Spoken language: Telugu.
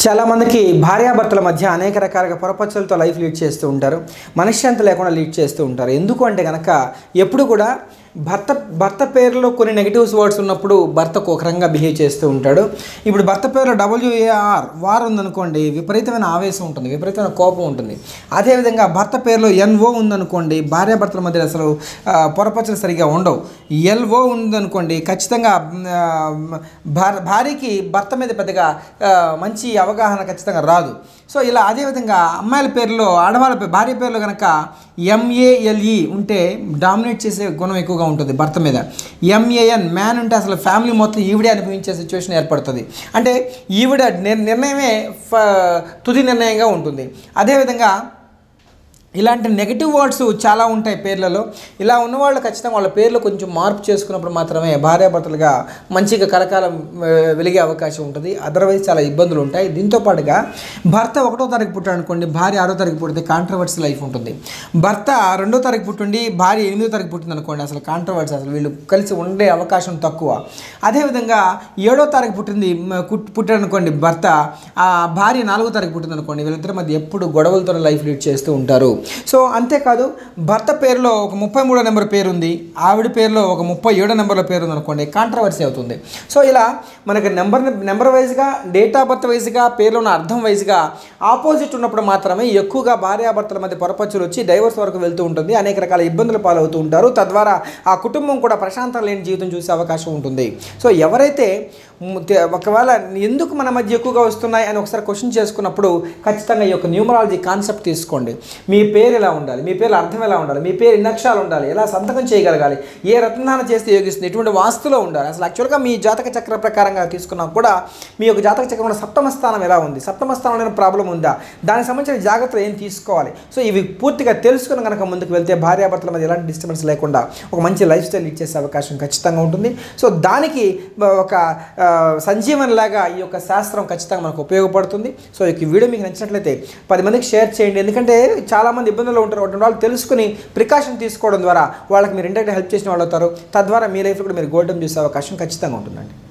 చాలామందికి భార్యాభర్తల మధ్య అనేక రకాలుగా పొరపచ్చులతో లైఫ్ లీడ్ చేస్తూ ఉంటారు మనశ్శాంతి లేకుండా లీడ్ చేస్తూ ఉంటారు ఎందుకు అంటే కనుక ఎప్పుడు కూడా భర్త భర్త పేరులో కొన్ని నెగిటివ్స్ వర్డ్స్ ఉన్నప్పుడు భర్తకు ఒక రకంగా బిహేవ్ చేస్తూ ఉంటాడు ఇప్పుడు భర్త పేరులో డబ్ల్యూఏఆర్ వార్ ఉందనుకోండి విపరీతమైన ఆవేశం ఉంటుంది విపరీతమైన కోపం ఉంటుంది అదేవిధంగా భర్త పేరులో ఎన్ఓ ఉందనుకోండి భార్యాభర్తల మధ్య అసలు ఆ, పొరపచ్చులు సరిగా ఉండవు ఎల్ఓ ఉందనుకోండి ఖచ్చితంగా ఆ, భార్- భార్యకి భర్త మీద పెద్దగా ఆ, మంచి అవగాహన ఖచ్చితంగా రాదు సో ఇలా అదేవిధంగా అమ్మాయిల పేర్లో ఆడవాళ్ళ పే- భార్య పేర్లో కనుక ఎంఏఎల్ఈ ఉంటే డామినేట్ చేసే గుణం ఎక్కువగా ఉంటుంది భర్త మీద ఎంఏఎన్ మ్యాన్ ఉంటే అసలు ఫ్యామిలీ మొత్తం ఈవిడే అనిపించే సిచ్యువేషన్ ఏర్పడుతుంది అంటే ఈవిడ నిర్- నిర్ణయమే ఫ- తుది నిర్ణయంగా ఉంటుంది అదేవిధంగా ఇలాంటి నెగిటివ్ వర్డ్స్ చాలా ఉంటాయి పేర్లలో ఇలా ఉన్నవాళ్ళు ఖచ్చితంగా వాళ్ళ పేర్లు కొంచెం మార్పు చేసుకున్నప్పుడు మాత్రమే భార్యాభర్తలుగా మంచిగా కలకాలం ఆ, వెలిగే అవకాశం ఉంటుంది అదర్వైజ్ చాలా ఇబ్బందులు ఉంటాయి దీంతో పాటుగా భర్త ఒకటో తారీఖు పుట్టాడు అనుకోండి భార్య ఆరో తారీఖు పుడితే కాంట్రవర్సీ లైఫ్ ఉంటుంది భర్త రెండో తారీఖు పుట్టిండి భార్య ఎనిమిదో తారీఖు పుట్టింది అనుకోండి అసలు కాంట్రవర్సీ అసలు వీళ్ళు కలిసి ఉండే అవకాశం తక్కువ అదేవిధంగా ఏడో తారీఖు పుట్టింది మ, కుట్- పుట్టాడు అనుకోండి భర్త ఆ భార్య నాలుగో తారీఖు పుట్టింది అనుకోండి వీళ్ళిద్దరి మధ్య ఎప్పుడు గొడవలతో లైఫ్ లీడ్ చేస్తూ ఉంటారు సో అంతేకాదు భర్త పేరులో ఒక ముప్పై మూడో నెంబర్ పేరు ఉంది ఆవిడ పేరులో ఒక ముప్పై ఏడో నెంబర్లో పేరు ఉంది అనుకోండి కాంట్రవర్సీ అవుతుంది సో ఇలా మనకి నెంబర్ నెంబర్ వైజ్గా డేట్ ఆఫ్ బర్త్ వైజ్గా పేర్లో ఉన్న అర్థం వైజ్గా ఆపోజిట్ ఉన్నప్పుడు మాత్రమే ఎక్కువగా భార్యాభర్తల మధ్య పొరపచ్చులు వచ్చి డైవర్స్ వరకు వెళ్తూ ఉంటుంది అనేక రకాల ఇబ్బందులు పాలవుతూ ఉంటారు తద్వారా ఆ కుటుంబం కూడా ప్రశాంతం లేని జీవితం చూసే అవకాశం ఉంటుంది సో ఎవరైతే మ్, తె- ఒకవేళ ఎందుకు మన మధ్య ఎక్కువగా వస్తున్నాయి అని ఒకసారి క్వశ్చన్ చేసుకున్నప్పుడు ఖచ్చితంగా ఈ యొక్క న్యూమరాలజీ కాన్సెప్ట్ తీసుకోండి మీ పేరు ఎలా ఉండాలి మీ పేరు అర్థం ఎలా ఉండాలి మీ పేరు ఎన్ని అక్షరాలు ఉండాలి ఎలా సంతకం చేయగలగాలి ఏ రత్నాన్ని చేస్తే యోగిస్తుంది ఎటువంటి వాస్తులో ఉండాలి అసలు యాక్చువల్గా మీ జాతక చక్ర ప్రకారంగా తీసుకున్నా కూడా మీ యొక్క జాతక చక్రంలో సప్తమ స్థానం ఎలా ఉంది సప్తమ స్థానంలో ప్రాబ్లం ఉందా దానికి సంబంధించిన జాగ్రత్తలు ఏం తీసుకోవాలి సో ఇవి పూర్తిగా తెలుసుకుని కనుక ముందుకు వెళ్తే భార్యాభర్తల మధ్య ఎలాంటి డిస్టర్బెన్స్ లేకుండా ఒక మంచి లైఫ్ స్టైల్ ఇచ్చేసే అవకాశం ఖచ్చితంగా ఉంటుంది సో దానికి ఆ, ఒక ఆ, సంజీవన్ లాగా ఈ యొక్క శాస్త్రం ఖచ్చితంగా మనకు ఉపయోగపడుతుంది సో ఈ వీడియో మీకు నచ్చినట్లయితే పది మందికి షేర్ చేయండి ఎందుకంటే చాలామంది ఇబ్బందుల్లో ఉంటారు అటువంటి వాళ్ళు తెలుసుకుని ప్రికాషన్ తీసుకోవడం ద్వారా వాళ్ళకి మీరు ఇంటర్నెట్ హెల్ప్ చేసిన వాళ్ళు అవుతారు తద్వారా మీ లైఫ్లో కూడా మీరు గోల్డెన్ చూసే అవకాశం ఖచ్చితంగా ఉంటుందండి